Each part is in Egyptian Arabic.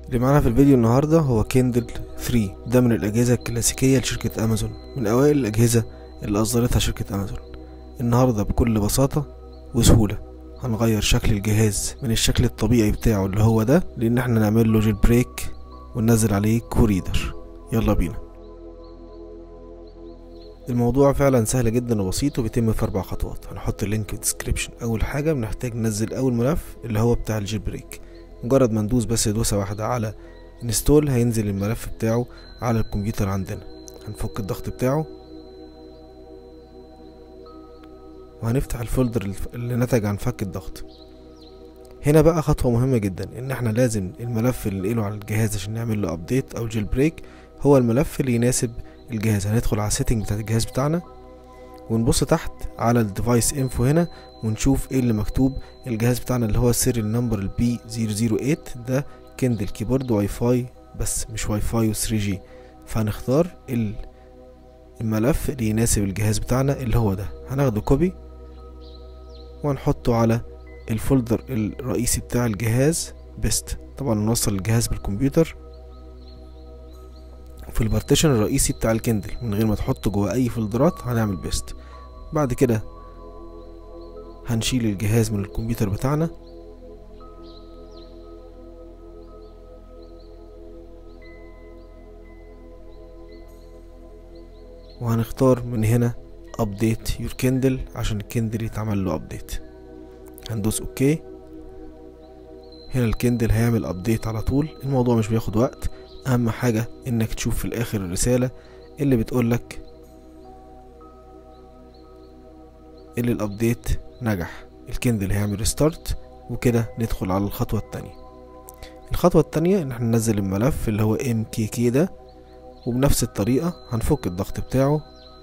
اللي معانا في الفيديو النهاردة هو كيندل 3 ده من الأجهزة الكلاسيكية لشركة أمازون من أوائل الأجهزة اللي أصدرتها شركة أمازون النهاردة بكل بساطة وسهولة هنغير شكل الجهاز من الشكل الطبيعي بتاعه اللي هو ده لأن احنا نعمل له جيل بريك وننزل عليه كوريدر يلا بينا الموضوع فعلا سهل جدا وبسيط وبيتم في أربع خطوات هنحط اللينك في الديسكريبشن أول حاجة بنحتاج ننزل أول ملف اللي هو بتاع الجيل بريك مجرد ما ندوس بس دوسة واحدة على انستول هينزل الملف بتاعه على الكمبيوتر عندنا هنفك الضغط بتاعه وهنفتح الفولدر اللي نتج عن فك الضغط هنا بقى خطوة مهمة جدا ان احنا لازم الملف اللي ننقله على الجهاز عشان نعمل له ابديت او جيل بريك هو الملف اللي يناسب الجهاز هندخل على السيتنج بتاعت الجهاز بتاعنا ونبص تحت على الديفايس انفو هنا ونشوف ايه اللي مكتوب الجهاز بتاعنا اللي هو السيريال نمبر البي 008 ده كندل كيبورد واي فاي بس مش واي فاي و 3 جي فهنختار الملف اللي يناسب الجهاز بتاعنا اللي هو ده هناخده كوبي وهنحطه على الفولدر الرئيسي بتاع الجهاز بيست طبعا نوصل الجهاز بالكمبيوتر في البارتيشن الرئيسي بتاع الكندل من غير ما تحطه جوه اي فولدرات هنعمل بيست بعد كده هنشيل الجهاز من الكمبيوتر بتاعنا وهنختار من هنا update your kindle عشان الكندل يتعمل له update هندوس اوكي هنا الكندل هيعمل ابديت على طول الموضوع مش بياخد وقت اهم حاجة انك تشوف في الاخر الرسالة اللي بتقولك اللي الابديت نجح الكندل هيعمل ريستارت وكده ندخل على الخطوة التانية الخطوة التانية ان احنا ننزل الملف اللي هو mkk ده وبنفس الطريقة هنفك الضغط بتاعه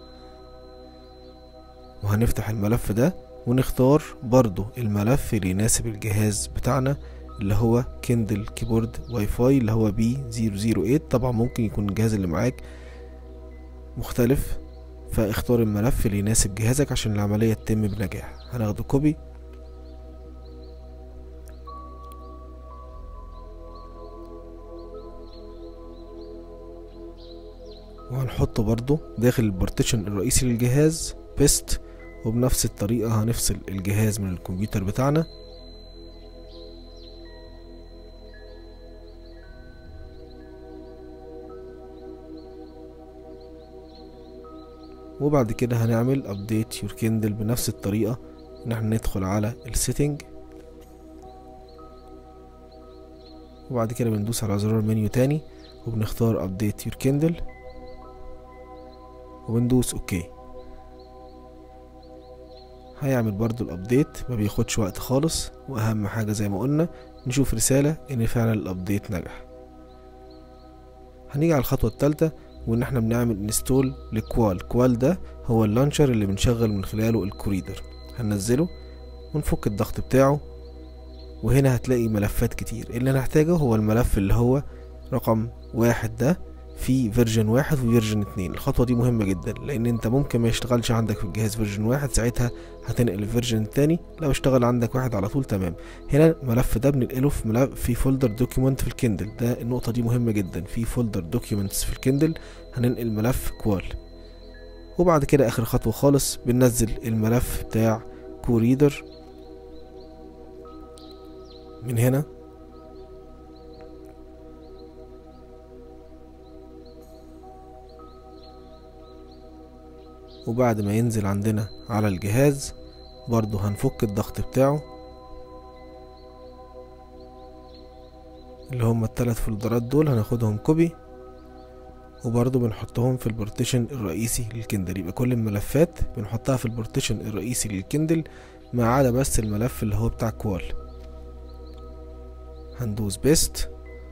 وهنفتح الملف ده ونختار برضو الملف اللي يناسب الجهاز بتاعنا اللي هو كندل كيبورد واي فاي اللي هو بي 008 طبعا ممكن يكون الجهاز اللي معاك مختلف فاختار الملف اللي يناسب جهازك عشان العملية تتم بنجاح هناخده كوبي وهنحطه برضو داخل البارتيشن الرئيسي للجهاز بيست وبنفس الطريقة هنفصل الجهاز من الكمبيوتر بتاعنا وبعد كده هنعمل ابديت يور كندل بنفس الطريقة ان احنا ندخل على السيتنج وبعد كده بندوس على زرار منيو تاني وبنختار ابديت يور كندل وبندوس اوكي هيعمل برضو الابديت ما بياخدش وقت خالص واهم حاجة زي ما قلنا نشوف رسالة ان فعلا الابديت نجح هنيجي على الخطوة التالتة وان احنا بنعمل انستول لكوال كوال ده هو اللانشر اللي بنشغل من خلاله الكوريدر هننزله ونفك الضغط بتاعه وهنا هتلاقي ملفات كتير اللي هنحتاجه هو الملف اللي هو رقم واحد ده في فيرجن واحد وفيرجن اتنين الخطوة دي مهمة جدا لأن انت ممكن ما يشتغلش عندك في الجهاز فيرجن واحد ساعتها هتنقل الفيرجن التاني لو اشتغل عندك واحد على طول تمام هنا الملف ده بننقله في ملف في فولدر دوكيومنت في الكندل ده النقطة دي مهمة جدا في فولدر دوكيومنتس في الكندل هننقل ملف كوال وبعد كده آخر خطوة خالص بننزل الملف بتاع كوريدر من هنا وبعد ما ينزل عندنا على الجهاز برضو هنفك الضغط بتاعه اللي هما التلات فولدرات دول هناخدهم كوبي وبرضو بنحطهم في البارتيشن الرئيسي للكندل يبقى كل الملفات بنحطها في البارتيشن الرئيسي للكندل ما عدا بس الملف اللي هو بتاع كوال هندوس بيست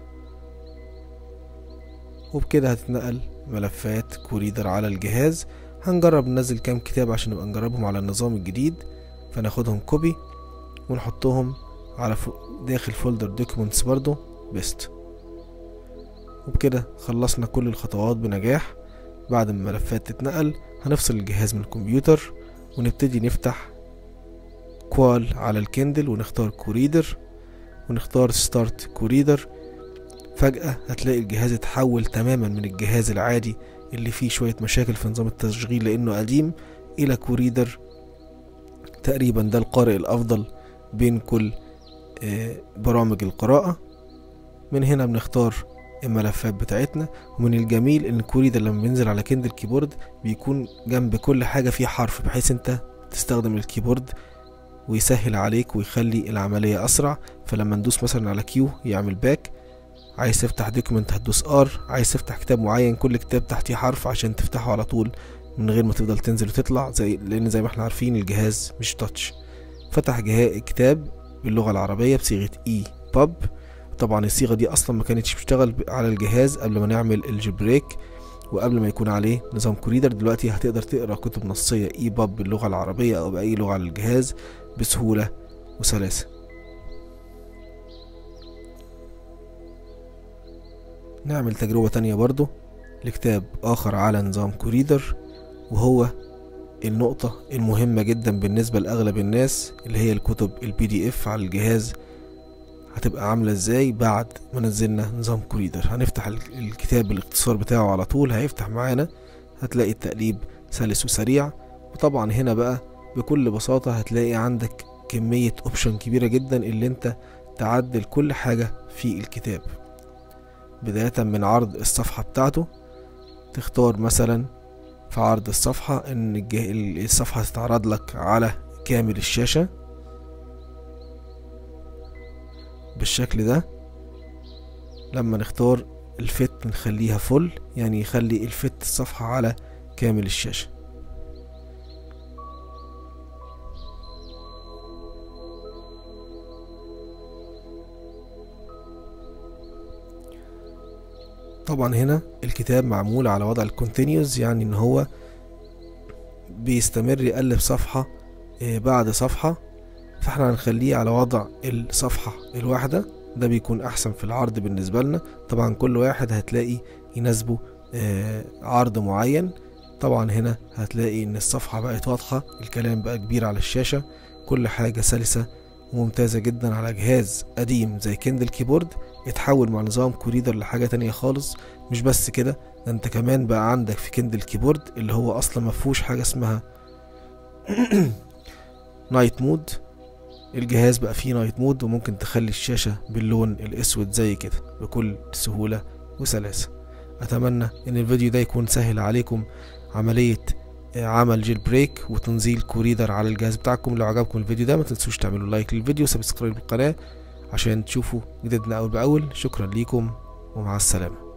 وبكده هتتنقل ملفات كوريدر على الجهاز هنجرب ننزل كام كتاب عشان نبقى نجربهم على النظام الجديد فناخدهم كوبي ونحطهم على داخل فولدر دوكيومنتس برضو بيست وبكده خلصنا كل الخطوات بنجاح بعد ما الملفات تتنقل هنفصل الجهاز من الكمبيوتر ونبتدي نفتح كوال على الكندل ونختار كوريدر ونختار ستارت كوريدر فجأة هتلاقي الجهاز اتحول تماما من الجهاز العادي اللي فيه شوية مشاكل في نظام التشغيل لأنه قديم إلى كوريدر تقريبا ده القارئ الأفضل بين كل آه، برامج القراءة من هنا بنختار الملفات بتاعتنا ومن الجميل ان الكوريدر لما بينزل على كندل كيبورد بيكون جنب كل حاجة فيه حرف بحيث انت تستخدم الكيبورد ويسهل عليك ويخلي العملية أسرع فلما ندوس مثلا على كيو يعمل باك عايز تفتح دوكيمنت هتدوس ار عايز تفتح كتاب معين كل كتاب تحتيه حرف عشان تفتحه على طول من غير ما تفضل تنزل وتطلع زي لان زي ما احنا عارفين الجهاز مش تاتش فتح جهاز كتاب باللغة العربية بصيغة اي باب طبعا الصيغة دي اصلا ما كانتش بتشتغل على الجهاز قبل ما نعمل الجبريك وقبل ما يكون عليه نظام كوريدر دلوقتي هتقدر تقرا كتب نصية اي باب باللغة العربية او بأي لغة على الجهاز بسهولة وسلاسة نعمل تجربة تانية برضو لكتاب آخر على نظام كوريدر وهو النقطة المهمة جدا بالنسبة لأغلب الناس اللي هي الكتب البي دي اف على الجهاز هتبقى عاملة ازاي بعد ما نزلنا نظام كوريدر هنفتح الكتاب بالاختصار بتاعه على طول هيفتح معانا هتلاقي التقليب سلس وسريع وطبعا هنا بقى بكل بساطة هتلاقي عندك كمية اوبشن كبيرة جدا اللي انت تعدل كل حاجة في الكتاب بداية من عرض الصفحة بتاعته تختار مثلا في عرض الصفحة ان الصفحة تتعرض لك على كامل الشاشة بالشكل ده لما نختار الفت نخليها فل يعني يخلي الفت الصفحة على كامل الشاشة طبعا هنا الكتاب معمول على وضع الكونتينيوز يعني ان هو بيستمر يقلب صفحة آه، بعد صفحة فاحنا هنخليه على وضع الصفحة الواحدة ده بيكون احسن في العرض بالنسبة لنا طبعا كل واحد هتلاقي يناسبه آه، عرض معين طبعا هنا هتلاقي ان الصفحة بقت واضحة الكلام بقى كبير على الشاشة كل حاجة سلسة وممتازة جدا على جهاز قديم زي كندل كيبورد اتحول مع نظام كوريدر لحاجة تانية خالص مش بس كده ده انت كمان بقى عندك في كندل كيبورد اللي هو اصلا مفهوش حاجة اسمها نايت مود الجهاز بقى فيه نايت مود وممكن تخلي الشاشة باللون الاسود زي كده بكل سهولة وسلاسة اتمنى ان الفيديو ده يكون سهل عليكم عملية عمل جيل بريك وتنزيل كوريدر على الجهاز بتاعكم لو عجبكم الفيديو ده ما تنسوش تعملوا لايك للفيديو وسبسكرايب للقناة عشان تشوفوا جديدنا اول باول شكرا ليكم ومع السلامه